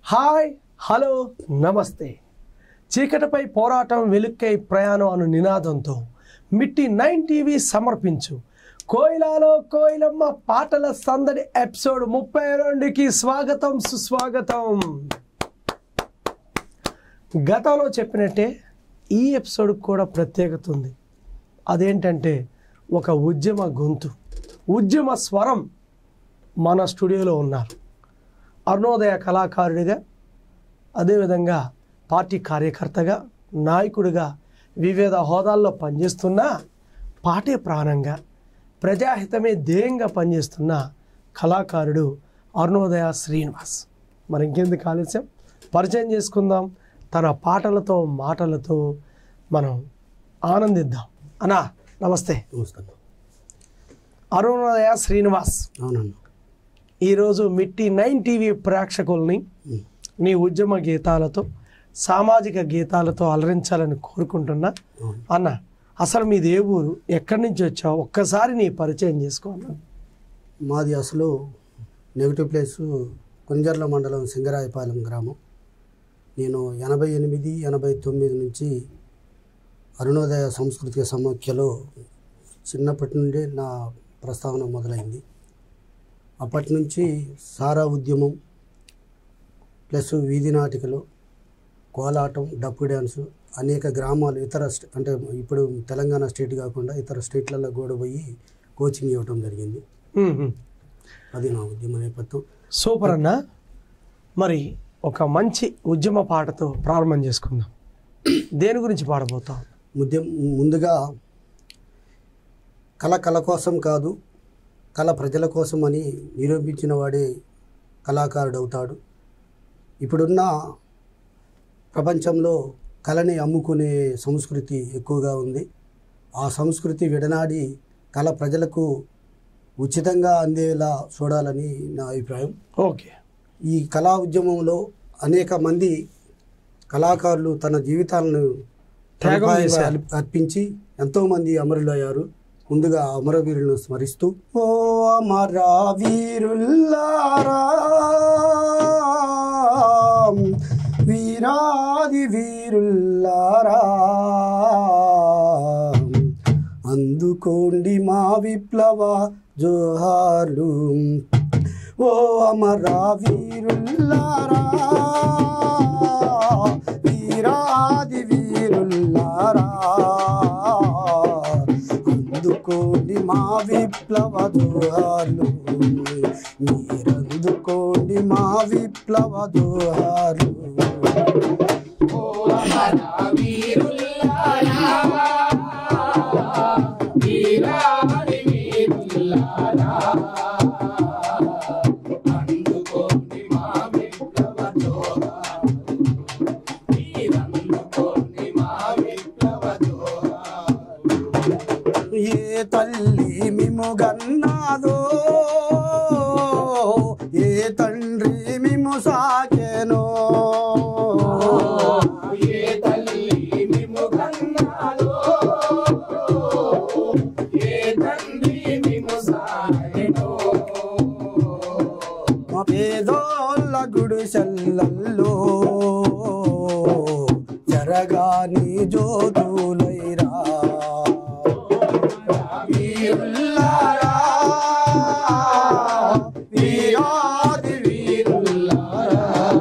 Hi hello నమస్తే చీకటిపై పోరాటం వెలుక్కై ప్రయాణం అను నినాదంతో మిట్టి నైన్ టీవీ సమర్పించు కోయిలాలో కోయిలమ్మ పాటల సందడి ఎపిసోడ్ ముప్పై రెండుకి స్వాగతం సుస్వాగతం గతంలో చెప్పినట్టే ఈ ఎపిసోడ్కి కూడా ప్రత్యేకత ఉంది అదేంటంటే ఒక ఉద్యమ గొంతు ఉద్యమ స్వరం మన స్టూడియోలో ఉన్నారు అరుణోదయ కళాకారుడిగా అదేవిధంగా పార్టీ కార్యకర్తగా నాయకుడిగా వివిధ హోదాల్లో పనిచేస్తున్న పాటే ప్రాణంగా ప్రజాహితమే ధ్యేయంగా పనిచేస్తున్న కళాకారుడు అరుణోదయ శ్రీనివాస్ మరి ఇంకెందుకు ఆలస్యం పరిచయం చేసుకుందాం తన పాటలతో మాటలతో మనం ఆనందిద్దాం అన్నా నమస్తే నమస్కారం అరుణోదయ శ్రీనివాస్ అవునన్నా ఈరోజు మిట్టి నైన్ టీవీ ప్రేక్షకుల్ని ఉమ్. నీ ఉద్యమ గీతాలతో సామాజిక గీతాలతో అలరించాలని కోరుకుంటున్నా అవును. అన్న అసలు మీది ఏ ఊరు ఎక్కడి నుంచి వచ్చావు ఒక్కసారి నీ పరిచయం చేసుకో అన్న మాది అసలు నెగిటివ్ ప్లేస్ కొంజర్ల మండలం సింగరాయపాలెం గ్రామం నేను ఎనభై ఎనిమిది ఎనభై తొమ్మిది నుంచి అరుణోదయ సాంస్కృతిక సమాఖ్యలో చిన్నప్పటి నుండి నా ప్రస్తావన మొదలైంది అప్పటి నుంచి సారా ఉద్యమం ప్లస్ వీధి నాటికలు కోలాటం డప్పు డ్యాన్సు అనేక గ్రామాలు ఇతర స్టే- అంటే ఇప్పుడు తెలంగాణ స్టేట్ కాకుండా ఇతర స్టేట్లలో కూడా పోయి కోచింగ్ ఇవ్వటం జరిగింది ఉమ్, ఉమ్. అది నా ఉద్యమ నేపథ్యం సూపర్ అన్న మరి ఒక మంచి ఉద్యమ పాటతో ప్రారంభం చేసుకుందాం దేని గురించి పాడబోతాం ఉద్యమ ముందుగా కళ కళ కోసం కాదు కళ ప్రజల కోసం అని నిరూపించిన వాడే కళాకారుడు అవుతాడు ఇప్పుడున్న ప్రపంచంలో కళని అమ్ముకునే సంస్కృతి ఎక్కువగా ఉంది ఆ సంస్కృతి విడనాడి కళ ప్రజలకు ఉచితంగా అందేలా చూడాలని నా అభిప్రాయం ఓకే ఈ కళా ఉద్యమంలో అనేక మంది కళాకారులు తన జీవితాలను త్యాగం తలపాయంగా చేశారు. అర్పించి ఎంతో మంది అమరులయ్యారు ముందుగా అమరవీరులను స్మరిస్తూ ఓ అమరవీరుల్లారా వీరాది వీరుల్లారా అందుకోండి మా విప్లవ జోహార్లు ఓ అమరా వీరుల్లారా వీరాది వీరుల్లారా అందుకోండి మా విప్లవ జోహార్లు మీరందుకోండి మా విప్లవ జోహార్లు ఏ తల్లి మిము గన్నాదో ఏ తండ్రి మిము సాకెనో మా పేదోళ్ళ గుడిసెల్లల్లో జరగాని జ్యోతులైరా వీరుల్లారా, వీరాది వీరుల్లారా.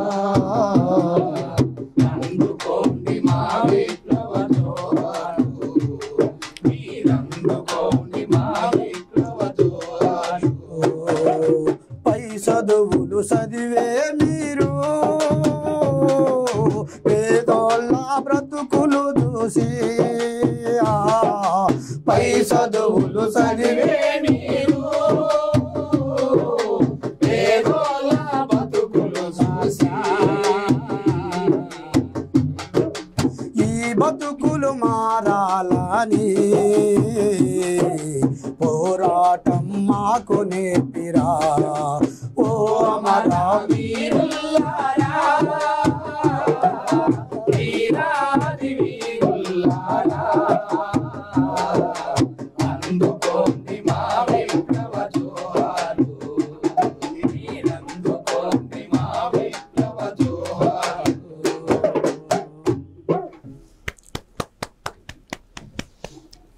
ఓ, పై చదువులు చదివే మీరు పేదోళ్ళ బ్రతుకులు చూసి ఆ, పై చదువులు చదివే మీరు పేదోళ్ళ బతుకులు చూసి ఈ బతుకులు మారాలని పోరాటం మాకు నేర్పిరా ఓ అమరా వీరుల్లారా వీరాది వీరుల్లారా అందుకోండి మా విప్లవ జోహారు మీరందుకోండి మా విప్లవ జోహారు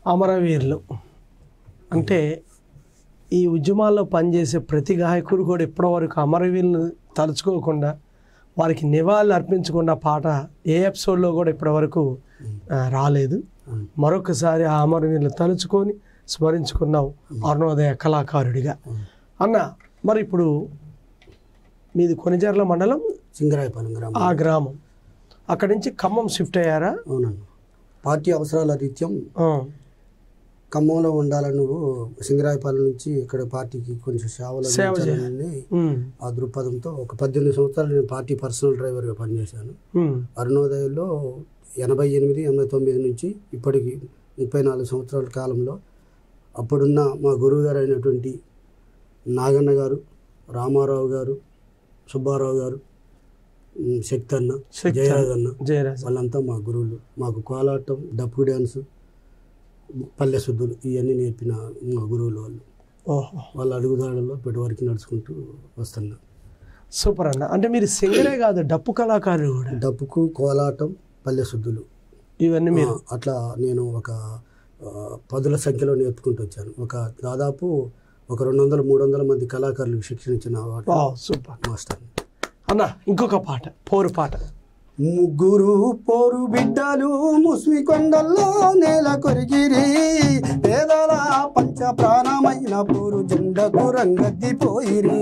అమరవీరులు అంటే ఈ ఉద్యమాల్లో పనిచేసే ప్రతి గాయకుడు కూడా ఇప్పటివరకు అమరవీరులను తలుచుకోకుండా వారికి నివాళులు అర్పించకుండా పాట ఏ ఎపిసోడ్లో కూడా ఇప్పటివరకు ఆ, రాలేదు అవును. మరొకసారి ఆ అమరవీరులు తలుచుకొని స్మరించుకున్నావు అరుణోదయ కళాకారుడిగా అన్న మరి ఇప్పుడు మీది కొనిజర్ల మండలం సింగరాయపాలెం గ్రామం ఆ గ్రామం అక్కడి నుంచి ఖమ్మం షిఫ్ట్ అయ్యారా అవునండి పార్టీ అవసరాల రీత్యం ఆ, ఖమ్మంలో ఉండాలని నువ్వు సింగరాయపాలెం నుంచి ఇక్కడ పార్టీకి కొంచెం సేవలు సేవ అందించాలని ఉమ్, ఆ దృక్పథంతో ఒక పద్దెనిమిది సంవత్సరాలు నేను పార్టీ పర్సనల్ డ్రైవర్గా పనిచేశాను ఉమ్, అరుణోదయంలో ఎనభై ఎనిమిది ఎనభై తొమ్మిది నుంచి ఇప్పటికి ముప్పై నాలుగు సంవత్సరాల కాలంలో అప్పుడున్న మా గురువు గారు అయినటువంటి నాగన్న గారు రామారావు గారు సుబ్బారావు గారు ఉమ్, శక్తి అన్న శక్తి జయరాజ్ అన్న జయరాజ్ వాళ్ళంతా మా గురువులు మాకు కోలాటం డప్పు డ్యాన్స్ పల్లె శుద్ధులు ఇవన్నీ నేర్పిన మా గురువులు వాళ్ళు ఓహో వాళ్ళ అడుగుదాడల్లో ఇప్పటివరకు నడుచుకుంటూ వస్తున్నా సూపర్ అన్న అంటే మీరు సింగరే కాదు డప్పు కళాకారులు కూడా డప్పుకు కోలాటం పల్లె శుద్ధులు ఇవన్నీ మీరు ఆ, అట్లా నేను ఒక ఆ, పదుల సంఖ్యలో నేర్పుకుంటూ వచ్చాను ఒక దాదాపు ఒక రెండు వందల మూడు వందల మంది కళాకారులకు శిక్షణ ఇచ్చిన వాడు వావ్, సూపర్ మాస్టర్ అన్న ఇంకొక పాట పోరు పాట ముగ్గురు పోరు బిడ్డలు ముస్మి కొండల్లో నేల కొరిగిరి పేదల పంచ ప్రాణమైన పోరు జెండకు రంగద్ది పోయిరి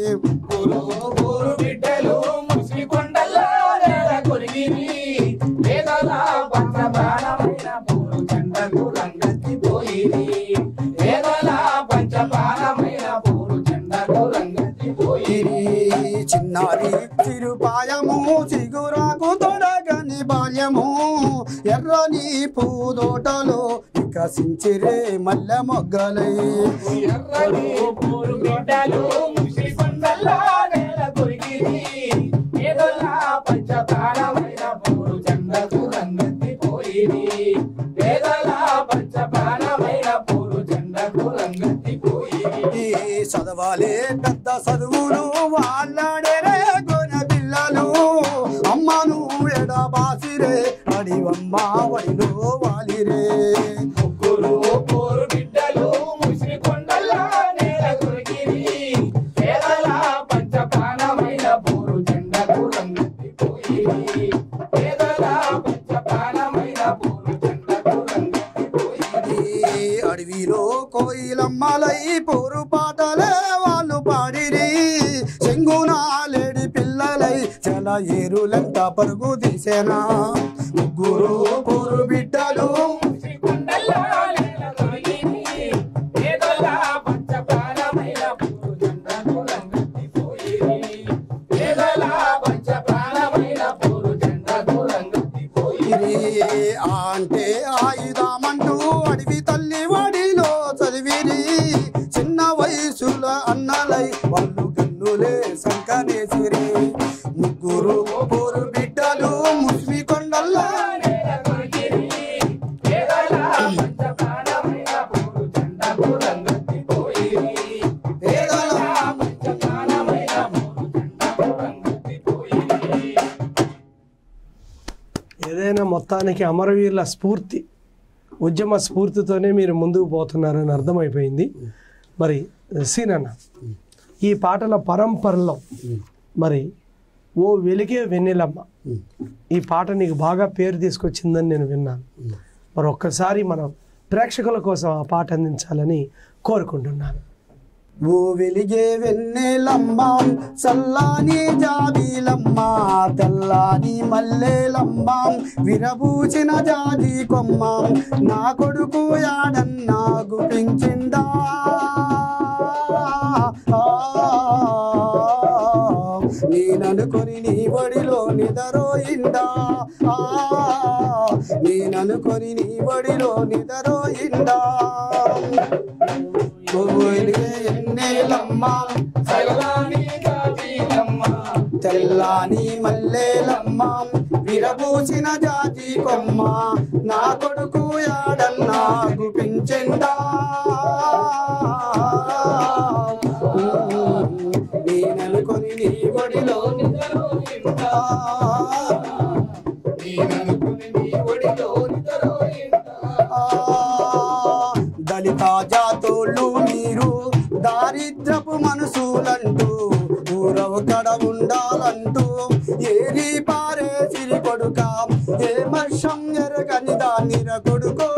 ఊరు బిడ్డలు ముసి కొండల్లో నేల కొరిగిరి పేదల పంచ ప్రాణమైన పూలు చెండకు రంగెత్తి పోయిరి పేదల పంచ ప్రాణమైన పూలు చెండకు రంగెత్తి పోయిరి పోయిరి చిన్నారి చిరుపాయము చిగురాకు తొడగని బాల్యము ఎర్రని పూదోటలో వికసించిరే మల్లె మొగ్గలై ఎర్రని ఊరు బిడ్డలు ముసి కొండల్లో నేల కొరిగిరి పేదల పంచ ప్రాణమైన పూలు చెండకు రంగెత్తి పోయిరి పేదల పంచ ప్రాణమైన పూలు చెండకు రంగెత్తి పోయిరి ఈ చదవాలి పెద్ద చదువులు వాళ్ళాడేరే గొన పిల్లలు అమ్మను ఎడబాసిరే అడివమ్మ వడిలో వాలిరే ముగ్గురు పోరు బిడ్డలు ముసిరి కొండల్లో నేల కొరిగిరి పేదల పంచ ప్రాణమైన పూరు జెండకు రంగెత్తి పోయిరి పేదల పంచ ప్రాణమైన పూరు జెండకు రంగెత్తి పోయిరి ఈ అడవిలో కోయిలమ్మలై పోరు పాటలే వాళ్ళు పాడిరి చెంగునాలేడి పిల్లలై చల ఏరులంతా పరుగు తీసేనా ముగ్గురు పోరు బిడ్డలు ముసిరి కొండల్లో నేల కొరిగిరి పేదల పంచ ప్రాణమైన పూరు జెండకు రంగెత్తి పోయిరి పేదల పంచ ప్రాణమైన పూరు జెండకు రంగెత్తి పోయిరి ఇది అంటే ఆయుధమంటూ అడవి తల్లి వాడిలో చదివిరి చిన్న వయసుల అన్నలై వాళ్ళు గన్నులే సంకనేసిరి ముగ్గురు పోరు బిడ్డలు ముస్మి కొండల్లో నేల కొరిగిరి పేదల పంచ ప్రాణమైన పూరు జెండకు రంగెత్తి పోయిరి పేదల పంచ ప్రాణమైన పూరు జెండకు రంగెత్తి పోయిరి ఏదైనా మొత్తానికి అమరవీరుల స్ఫూర్తి ఉద్యమ స్ఫూర్తితోనే మీరు ముందుకు పోతున్నారని అర్థమైపోయింది మరి సీనన్న ఈ పాటల పరంపరలో మరి ఓ వెలిగే వెన్నెలమ్మ ఈ పాట నీకు బాగా పేరు తీసుకొచ్చిందని నేను విన్నాను మరి ఒక్కసారి మనం ప్రేక్షకుల కోసం ఆ పాట అందించాలని కోరుకుంటున్నాను ఓ వెలిగే వెన్నెలమ్మ చల్లాని జాబీలమ్మ తెల్లాని మల్లెలమ్మ విరబూచిన జాజి కొమ్మ నా కొడుకు యాడన్నా గుపించిందా నేననుకొని నీ ఒడిలో నిదరోయిందా ఆ, నేననుకొని నీ ఒడిలో నిదరోయిందా ఎన్నేలమ్మ చల్లని జాబిలమ్మ తెల్లాని మల్లేలమ్మ విరబూసిన జాతి కొమ్మ నా కొడుకు యాడన్నా గుపించెండా నేననుకొని నీ ఒడిలో నిద్రలోయిందా నేననుకుని నీ ఒడిలో నిద్రలోయిందా ఆ చాలంటూ ఏరి పారే సిరి కొడుక ఏ మర్షం ఎరగని దానిర కొడుకో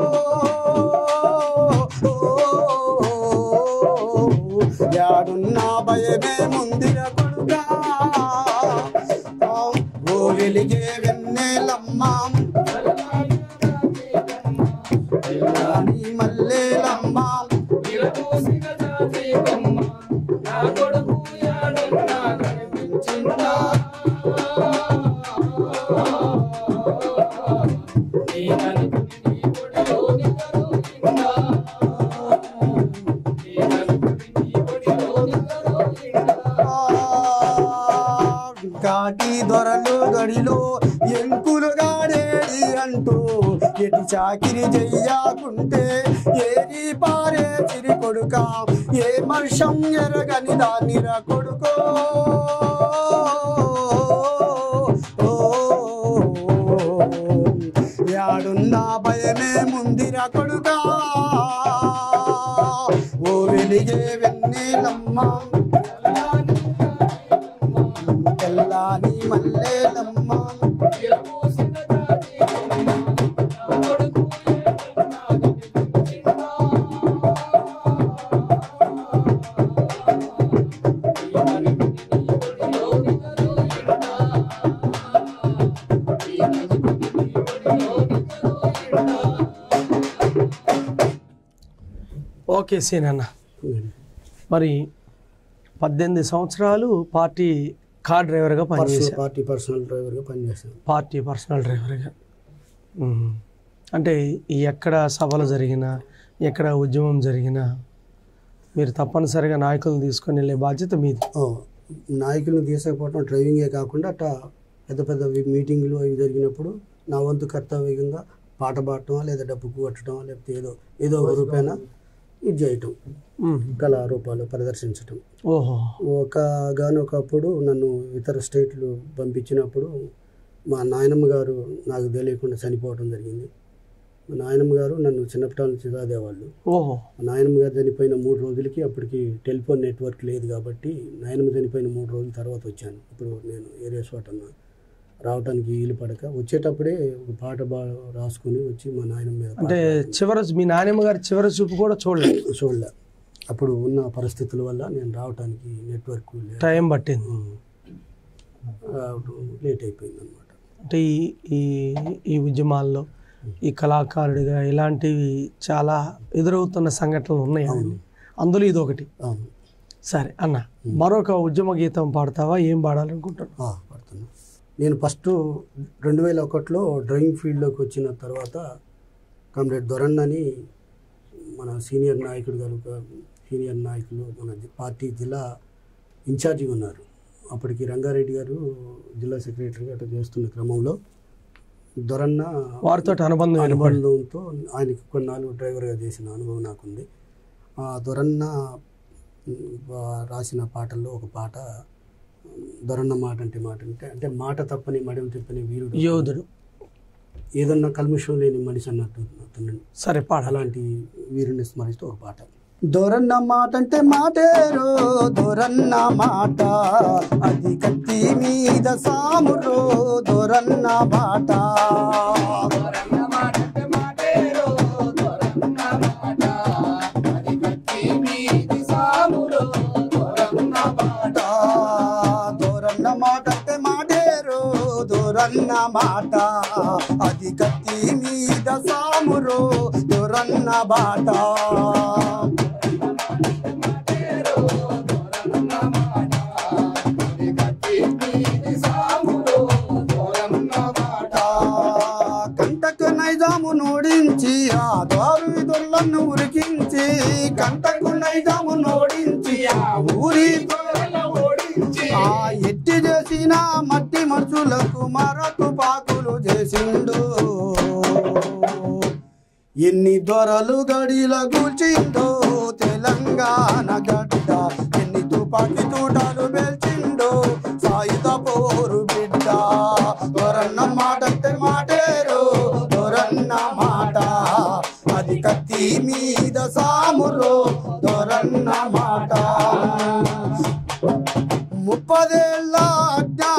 యాడున్నా భయమే ముందిర కొడుకా ఓ వెలిగే వెన్నెలమ్మా నీ మల్లెలమ్మా విరబూసిన జాతి కొమ్మ, నా కొడుకు యాడున్నా కనిపించిందా? నీ నలుగురి నీ పొడిలోని కరుగిందా? నీ నలుగురి నీ పొడిలోని కరుగిందా? కాటి దొరలు గడిలో ఎంకులు గాడేడి అంటూ ఎటి చాకిరి చెయ్యాకుంటే ఏరి పారే చిరి కొడుక ఏ మర్షం ఎరగని దానిరా కొడుకో ఓ, యాడున్నా భయమే ముందిరా కొడుకా ఓ వెలిగే వెన్నెలమ్మా తెల్లాని మల్లెలమ్మ విరబూసిన జాతి కొమ్మ, నా కొడుకు యాడున్నా కనిపించిందా? ఓకే సీన్ అన్న మరి పద్దెనిమిది సంవత్సరాలు పార్టీ కార్ డ్రైవర్గా పర్సనల్ పనిచేశారు పార్టీ పర్సనల్ డ్రైవర్గా పనిచేశాను పార్టీ పర్సనల్ డ్రైవర్గా మ్మ్. అంటే ఈ ఎక్కడ సభలు జరిగినా ఎక్కడ ఉద్యమం జరిగినా మీరు తప్పనిసరిగా నాయకులను తీసుకొని వెళ్ళే బాధ్యత మీది ఓ, నాయకులను తీసుకుపోవటం డ్రైవింగే కాకుండా అట్టా పెద్ద పెద్ద వి- మీటింగులు అవి జరిగినప్పుడు నా వంతు కర్తవ్యంగా పాట పాడటమా లేదా డబ్బు కొట్టడమా లేకపోతే ఏదో ఏదో ఒక రూపాయన ఇది చేయటం మ్మ్. కళారూపాలు ప్రదర్శించటం ఓహో ఒక గానొకప్పుడు నన్ను ఇతర స్టేట్లు పంపించినప్పుడు మా నాయనమ్మ గారు నాకు తెలియకుండా చనిపోవడం జరిగింది మా నాయనమ్మ గారు నన్ను చిన్నప్పటి నుంచి చదివేవాళ్ళు ఓహో మా నాయనమ్మ గారు చనిపోయిన మూడు రోజులకి అప్పటికి టెలిఫోన్ నెట్వర్క్ లేదు కాబట్టి నాయనమ్మ చనిపోయిన మూడు రోజుల తర్వాత వచ్చాను ఇప్పుడు నేను ఏరియా చోట రావడానికి వీలు పడక వచ్చేటప్పుడే ఒక పాట బా రాసుకుని వచ్చి మా నాయనమ్మ మీద పాట అంటే చివరి మీ నాన్నమ్మ గారి చివరి చూపు కూడా చూడలేదు చూడలే అప్పుడు ఉన్న పరిస్థితుల వల్ల నేను రావడానికి నెట్వర్క్ లేదు టైం పట్టింది రావడం లేట్ అయిపోయింది అనమాట అంటే ఈ ఈ ఈ ఉద్యమాల్లో ఈ కళాకారుడిగా ఇలాంటివి చాలా ఎదురవుతున్న సంఘటనలు ఉన్నాయి కదండి. అందులో ఇది ఒకటి అవును సరే అన్న మరొక ఉద్యమ గీతం పాడతావా ఏం పాడాలనుకుంటున్నావు ఆ, పడుతున్నా నేను ఫస్ట్ రెండు వేల ఒకటిలో డ్రాయింగ్ ఫీల్డ్లోకి వచ్చిన తర్వాత కామ్రేడ్ దొరన్ అని మన సీనియర్ నాయకుడు గారు ఒక సీనియర్ నాయకులు మన జి- పార్టీ జిల్లా ఇన్ఛార్జిగా ఉన్నారు అప్పటికి రంగారెడ్డి గారు జిల్లా సెక్రటరీగా అట్లా చేస్తున్న క్రమంలో దొరన్న వారితో అనుబంధం ఏర్పడింది అనుబంధంతో ఆయనకి కొన్నాళ్ళు డ్రైవర్గా చేసిన అనుభవం నాకుంది ఆ దొరన్న ఉమ్, వా- రాసిన పాటల్లో ఒక పాట ఉమ్, దొరన్న మాట అంటే మాట అంటే అంటే మాట తప్పని మడం తిప్పని వీరుడు యోధుడు ఏదన్నా కల్ముషం లేని మనిషి అన్నట్టు అతను సరే పాడాలి అలాంటి వీరుని స్మరిస్తూ ఒక పాట దొరన్న మాట అంటే మాటేరో దొరన్న మాట అది కత్తి మీద సామురో దొరన్న మాట దొరన్న మాటంటే మాటేరో, దొరన్న మాట. అది కత్తి మీది సాములో, దొరన్న మాట. దొరన్న మాట అంటే మాటేరో దొరన్న మాట అది కత్తి మీద సామురో దొరన్న బాట మాటేరో, దొరన్న మాట. అది కత్తి మీది సాములో, దొరన్న మాట. కంటకు నైజాము నోడించి ఆ దారు విధులను ఉరికించి కంటకు నైజాము నోడించి ఆ ఊరి దొరల ఓడించి ఆ ఎట్టి చేసిన మట్టి మనుషులకు మరొక పాకులు చేసిండు ఎన్ని దొరలు గడిల కూల్చిందో తెలంగాణ గడ్డ ఎన్ని తుపాకి తూటాలు పెల్చిండో సాయుధ పోరు బిడ్డ దొరన్న మాట అంటే మాటేరు దొరన్న మాట అది కత్తి మీద సాములో దొరన్న మాట ముప్పదేళ్ళ అజ్ఞాన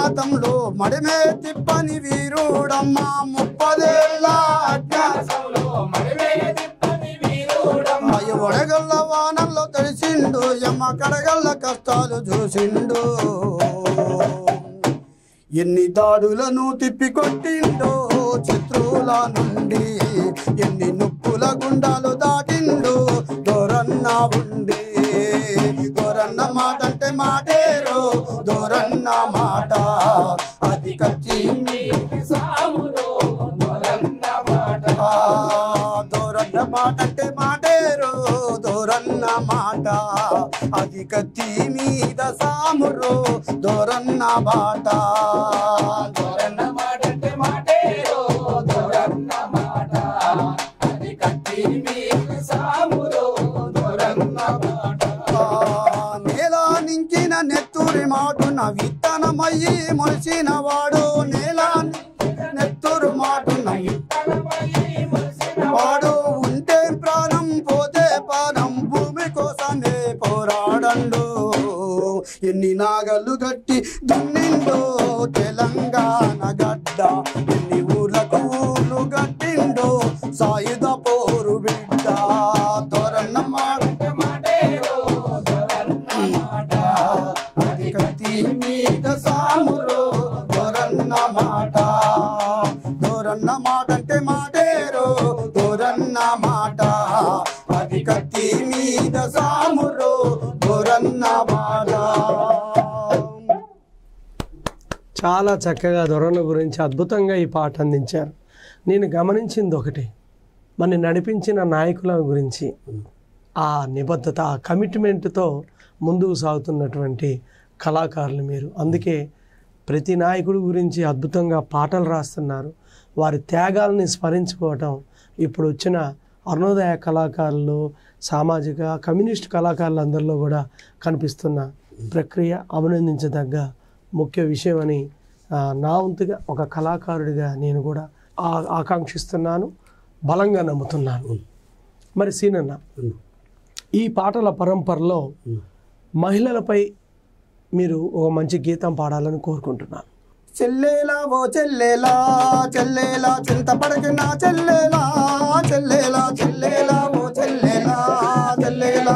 మడిమే తిప్పని వీరుడమ్మా ముప్పదేళ్ళ అజ్ఞాసంలో అయ్య వడగల్ల వానల్లో తెలిసిండు ఎమ్మ కడగల్ల కష్టాలు చూసిండు ఎన్ని దాడులను తిప్పికొట్టిండో శత్రువుల నుండి ఎన్ని నొప్పుల గుండాలు దాటిండు దొరన్న ఉండి దొరన్న మాట అంటే మాటేరో దొరన్న మాట అది కచ్చి ఆ, దొరన్న మాట అంటే మాటేరో దొరన్న మాట అది కత్తి మీద సామురో దొరన్న బాట దొరన్న ఆ, నేల నించిన నెత్తురి మాటున విత్తనమయ్యి మొలిచిన వాడు నేల నెత్తురు మాటున వాడు ఉంటే ప్రాణం పోతే ప్రాణం భూమి కోసమే పోరాడండు ఎన్ని నాగలు గట్టి దున్నిండో తెలంగాణ గడ్డ ఎన్ని ఊర్లకు ఊర్లు గట్టిండో సాయుధ పోరు బిడ్డ తోరన్న మాట అది కత్తి మీద సామురో దొరన్న మాట దొరన్న మాట అంటే మాటేరో దొరన్న మాట అది కత్తి మీద సామురో దొరన్న మాట చాలా చక్కగా దొరన్న గురించి అద్భుతంగా ఈ పాట అందించారు నేను గమనించింది ఒకటి మన నడిపించిన నాయకుల గురించి ఆ నిబద్ధత ఆ కమిట్మెంట్తో ముందుకు సాగుతున్నటువంటి కళాకారులు మీరు అందుకే ప్రతి నాయకుడి గురించి అద్భుతంగా పాటలు రాస్తున్నారు వారి త్యాగాలని స్మరించుకోవటం ఇప్పుడు వచ్చిన అరుణోదయ కళాకారులు సామాజిక కమ్యూనిస్ట్ కళాకారులందరిలో కూడా కనిపిస్తున్న ప్రక్రియ అభినందించదగ్గ ముఖ్య విషయం అని ఆ, నా వంతుగా ఒక కళాకారుడిగా నేను కూడా ఆ- ఆకాంక్షిస్తున్నాను బలంగా నమ్ముతున్నాను మరి సీనన్న ఈ పాటల పరంపరలో మహిళలపై మీరు ఒక మంచి గీతం పాడాలని కోరుకుంటున్నాను చెల్లేలా ఓ చెల్లేలా చెల్లేలా చింతపడకి నా చెల్లేలా చెల్లేలా చెల్లేలా ఓ చెల్లేలా చెల్లేలా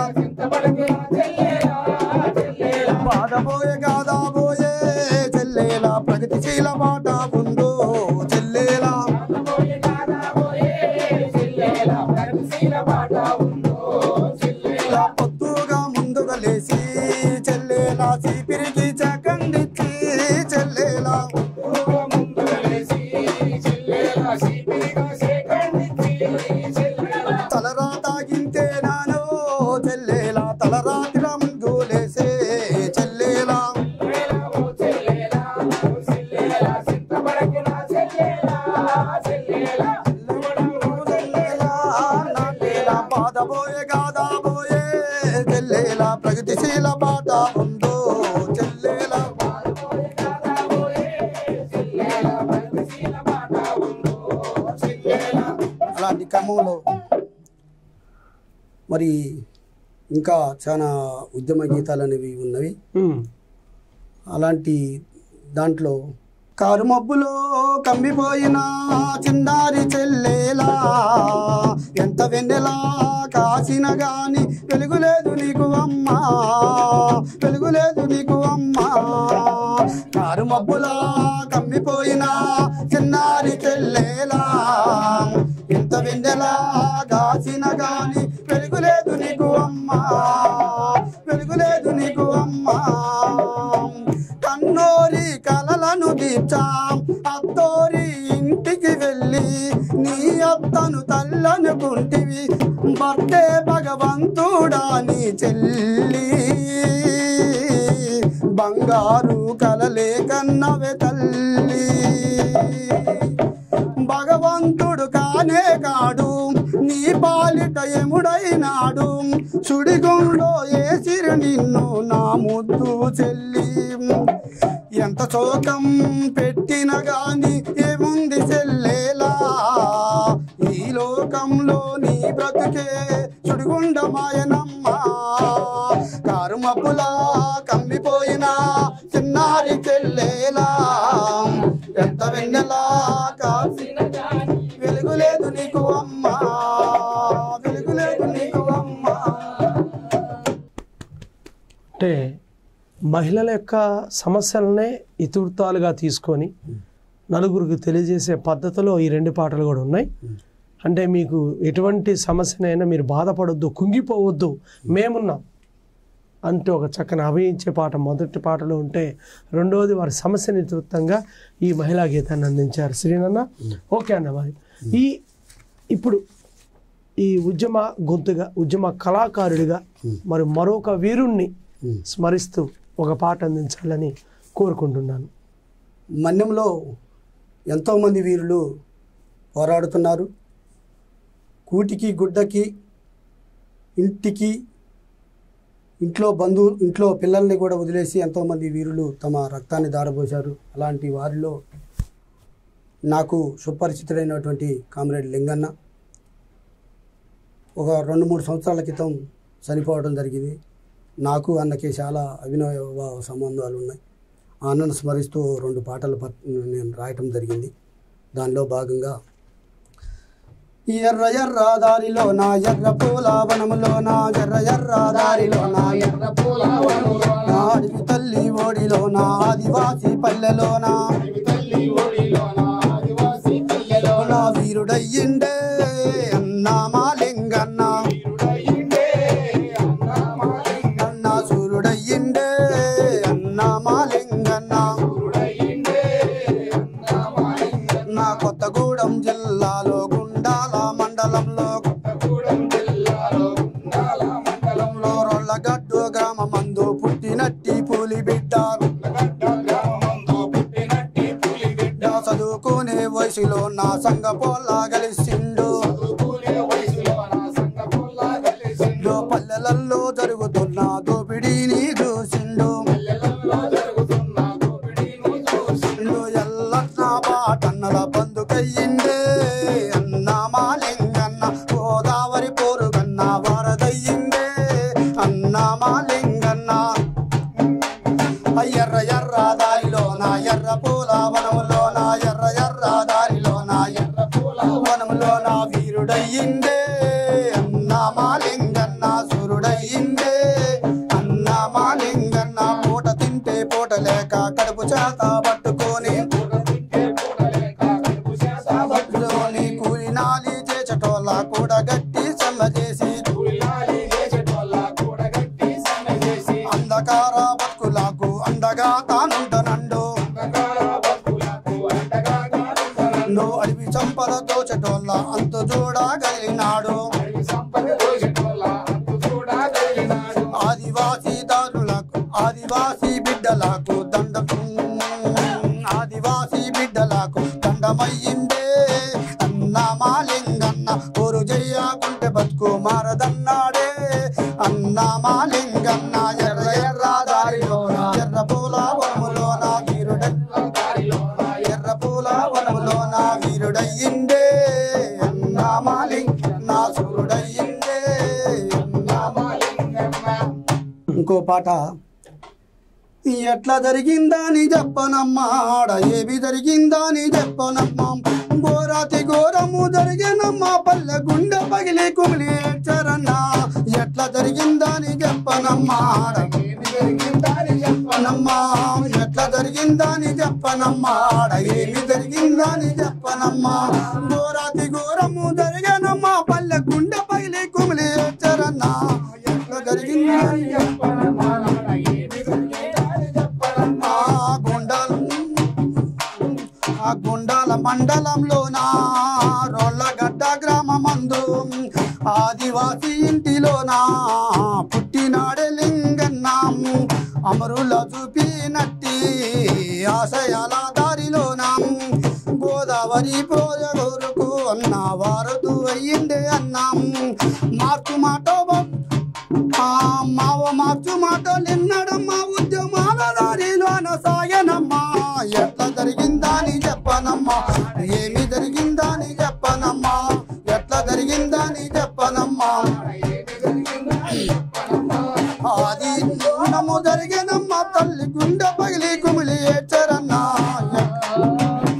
బాధపోయే కాదా పోయే చెల్లేలా ప్రగతిశీల మాట ఉందో చెల్లేలా చెల్లేలా పొద్దుగా ముందుగా లేచి చెల్లేలా చీపిరికి చకండిచ్చి చెల్లేలా తలరాత గింతే నానో చెల్లేలా తలరాతిల ముందు లేసే చెల్లేలా చెల్లేలా నాటేలా పాదబోయే గాదాబోయే చెల్లేలా ప్రగతిశీల బాట ఉందో చెల్లేలా అలాంటి క్రమంలో మరి ఇంకా చాలా ఉద్యమ గీతాలు అనేవి ఉన్నవి ఉమ్. అలాంటి దాంట్లో కారు మబ్బులో కమ్మిపోయిన చిన్నారి చెల్లేలా ఎంత వెన్నెలా కాసిన గాని వెలుగులేదు నీకు అమ్మా వెలుగులేదు నీకు అమ్మా కారు మబ్బులా కమ్మిపోయిన చిన్నారి చెల్లేలా ఎంత వెన్నెలా కాసిన గాని వెలుగులేదు నీకు అమ్మా వెలుగులేదు నీకు అమ్మా కన్నోరి కలలను తీర్చాం అత్తోరి ఇంటికి వెళ్ళి నీ అత్తను తల్లనుకుంటివి భర్తే భగవంతుడా నీ చెల్లి బంగారు కలలే కన్నవే తల్లి భగవంతుడు కానే కాడు నీ పాలిట ఎముడైనాడు సుడిగుండో ఏసిరు నిన్ను నా ముద్దు చెల్లి ఎంత శోకం పెట్టిన గాని ఏముంది చెల్లేలా ఈ లోకంలో నీ బ్రతుకే సుడిగుండమాయనమ్మా కారు మబ్బులా కమ్మిపోయిన చిన్నారి చెల్లేలా ఎంత వెన్నెలా కాసి వెలుగులేదు నీకు అమ్మా వెలుగులేదు నీకు అమ్మా అంటే మహిళల యొక్క సమస్యలనే ఇతివృత్తాలుగా తీసుకొని నలుగురికి తెలియజేసే పద్ధతిలో ఈ రెండు పాటలు కూడా ఉన్నాయి అంటే మీకు ఎటువంటి సమస్యనైనా మీరు బాధపడొద్దు కుంగిపోవద్దు మేమున్నాం అంటూ ఒక చక్కని అభయించే పాట మొదటి పాటలో ఉంటే రెండవది వారి సమస్యని ఇతివృత్తంగా ఈ మహిళా గీతాన్ని అందించారు శ్రీనన్న ఓకే అన్న మరి ఈ ఇప్పుడు ఈ ఉద్యమ గొంతుగా ఉద్యమ కళాకారుడిగా మరి మరొక వీరుణ్ణి స్మరిస్తూ ఒక పాట అందించాలని కోరుకుంటున్నాను మన్యంలో ఎంతోమంది వీరులు పోరాడుతున్నారు కూటికి గుడ్డకి ఇంటికి ఇంట్లో బంధువు ఇంట్లో పిల్లల్ని కూడా వదిలేసి ఎంతోమంది వీరులు తమ రక్తాన్ని దారబోశారు అలాంటి వారిలో నాకు సుపరిచితుడైనటువంటి కామ్రేడ్ లింగన్న ఒక రెండు మూడు సంవత్సరాల క్రితం చనిపోవడం జరిగింది నాకు అన్నకి చాలా అభినవ సంబంధాలు ఉన్నాయి ఆ అన్నను స్మరిస్తూ రెండు పాటలు పట్- నేను రాయటం జరిగింది దానిలో భాగంగా ఎర్ర ఎర్ర దారిలో నా ఎర్ర పూల వనములో నా ఎర్ర ఎర్ర దారిలో నా ఎర్ర పూల వనములో నా అడవి తల్లి ఓడిలో నా ఆదివాసి పల్లెలో నా నా వీరుడయ్యిండే అన్నా మాలింగన్న అన్నా సూర్యుడయ్యిండే అన్నా మాలింగన్న నా కొత్తగూడెం జిల్లాలో గుండాల మండలంలో మండలంలో రొల్లగడ్డు గ్రామమందు పుట్టినట్టి పూలి బిడ్డ నా చదువుకునే వయసులో నా సంగ పోలా కలిసిండు లో పల్లెలలో జరుగుతున్న దోపిడీని చూసిండు లో ఎల్లన్న బాటన్నల బందుకయ్యిండే అన్న మాలింగన్న గోదావరి పోరుగన్న వరదయ్యిండే అన్న మాలింగన్న ఎర్ర ఎర్ర దారిలో నా ఎర్ర పూల వనములో నా ఎర్ర ఎర్ర దారిలో నా ఎర్ర పూల వనములో నా వీరుడయ్యిందే అన్న మాలింగన్న సూర్యుడయ్యిందే అన్న మాలింగన్న పూట తింటే పూట లేక కడుపు చేత పట్టుకొని పట్టుకొని కూలి నాలి చేచటోళ్ళ కూడా గట్టి సమ్మ చేసి అంధకార బతుకులకు అండగా తానుంటనండు నో అడవి చంపల దోచటోళ్ళ అంతు చూడగలిగినాడు ఆదివాసీ దారులకు ఆదివాసీ బిడ్డలకు దండ ఆదివాసీ బిడ్డలకు దండమయ్యిందే అన్న మాలింగన్న ఊరు చెయ్యకుంటే బతుకు మారదన్నాడే అన్న మాలింగన్న ఎర్ర ఎర్ర దారిలో ఎర్ర పూల వనములో నా వీరుడ ఎర్ర పూల వనములో నా వీరుడయ్యిందే అన్న మాలింగన్న సూర్యుడయ్యిందే అన్న మాలింగన్న ఇంకో పాట ఎట్లా జరిగిందా అని చెప్పనమ్మా ఆడ ఏమి జరిగిందా అని చెప్పనమ్మా ఘోరాతి ఘోరము జరిగినమ్మా పల్లె గుండె పగిలి కుమిలి ఏడ్చారన్నా ఎట్లా జరిగిందా అని చెప్పనమ్మా ఆడ ఏమి జరిగిందా అని చెప్పనమ్మా ఎట్లా జరిగిందా అని చెప్పనమ్మా ఆడ ఏమి జరిగిందా అని చెప్పనమ్మా ఘోరాతి ఘోరము జరిగినమ్మా పల్లె గుండె పగిలి కుమిలి ఏడ్చారన్నా ఎట్లా జరిగిందా అని చెప్పనమ్మా ఆ గుండాల ఆ గుండాల మండలంలోన రోళ్ళగడ్డ గ్రామమందు ఆదివాసి ఇంటిలోన పుట్టినాడే లింగన్నాం అమరుల చూపినట్టి ఆశయాల దారిలోన గోదావరి పోజగోరుకు అన్న వారదు అయ్యిండే అన్నాం మార్పు మాట ఆ మావ మార్చు మాటలిన్నడమ్మా ఉద్యమాల దారిలోన సాగనమ్మా ఎట్లా జరిగిందా అని చెప్పనమ్మా ఏమి జరిగిందా అని చెప్పనమ్మా ఎట్లా జరిగిందా అని చెప్పనమ్మా అది నమ్ము జరిగినమ్మా తల్లి గుండె పగిలి కుమిలి ఏడ్చారన్నా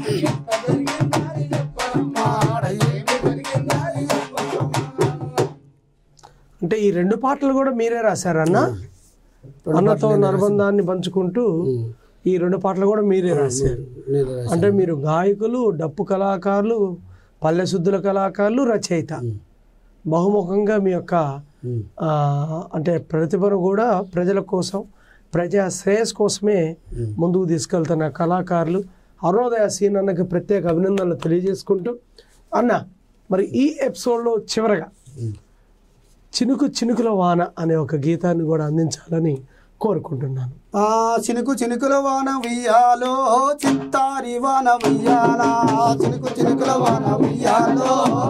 రెండు పాటలు కూడా మీరే రాశారన్న అన్నతో అనుబంధాన్ని పంచుకుంటూ ఉమ్. ఈ రెండు పాటలు కూడా మీరే రాశారు నేను రాశాను. అంటే మీరు గాయకులు డప్పు కళాకారులు పల్లె శుద్ధుల కళాకారులు రచయిత బహుముఖంగా మీ యొక్క ఉమ్. ఆ, అంటే ప్రతిభను కూడా ప్రజల కోసం ప్రజా శ్రేయస్ కోసమే ముందుకు తీసుకెళ్తున్న కళాకారులు అరుణోదయ సీన్ అన్నకి ప్రత్యేక అభినందనలు తెలియజేసుకుంటూ అన్న మరి ఈ ఎపిసోడ్లో చివరగా చినుకు చినుకుల వాన అనే ఒక గీతాన్ని కూడా అందించాలని కోరుకుంటున్నాను ఆ చినుకు చినుకుల వాన ఉయ్యాలో చిత్తారి వాన ఉయ్యాలా చినుకు చినుకుల వాన ఉయ్యాలో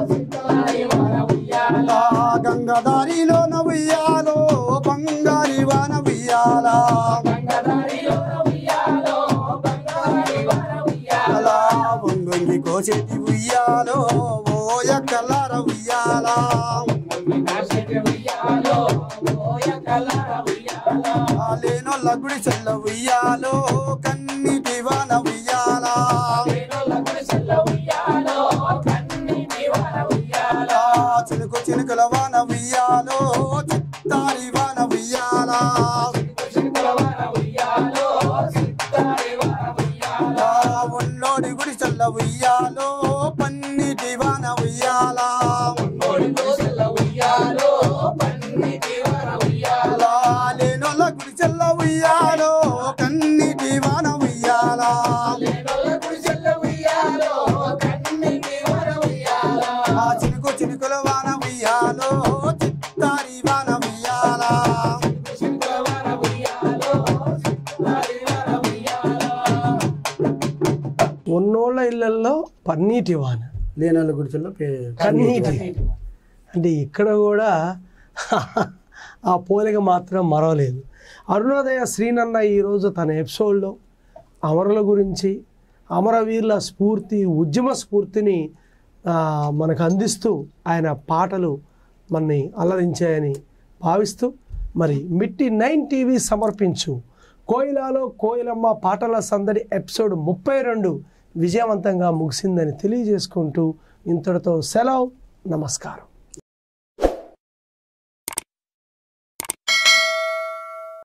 ఆ గంగదారిలో ఉయ్యాలో బంగారి వాన ఉయ్యాలా అలా వంగొంగి కోసేటి ఉయ్యాలో ఓయ కల్లార ఉయ్యాలా లేనొల్ల గుడి చెల్ల ఉయ్యాలో కన్నీటి వాన ఉయ్యాలా ఆ చినుకు చినుకుల వాన ఉయ్యాలో చిత్తారి వాన ఉయ్యాలా ఆ ఉన్నోడి గుడి చెల్ల ఉయ్యాలో పన్నీటి వాన ఉయ్యాలా లేనొల్ల గుడి చెల్ల ఉయ్యాలో కన్నీటి వాన ఉయ్యాలా ఆ చినుకు చినుకుల వాన ఉయ్యాలో చిత్తారి వాన ఉయ్యాలా ఉన్నోళ్ళ ఇళ్లలో పన్నీటి వాన లేనొల్ల గుడి చెల్ల కన్నీటి అంటే ఇక్కడ కూడా ఆ పోలిక మాత్రం మరవలేదు అరుణోదయ శ్రీనన్న ఈరోజు తన ఎపిసోడ్లో అమరుల గురించి అమరవీరుల స్ఫూర్తి ఉద్యమ స్ఫూర్తిని ఆ, మనకు అందిస్తూ ఆయన పాటలు మనని అల్లరించాయని భావిస్తూ మరి మిట్టి నైన్ టీవీ సమర్పించు కోయిలాలో కోయిలమ్మ పాటల సందడి ఎపిసోడ్ ముప్పై రెండు విజయవంతంగా ముగిసిందని తెలియజేసుకుంటూ ఇంతటితో సెలవు నమస్కారం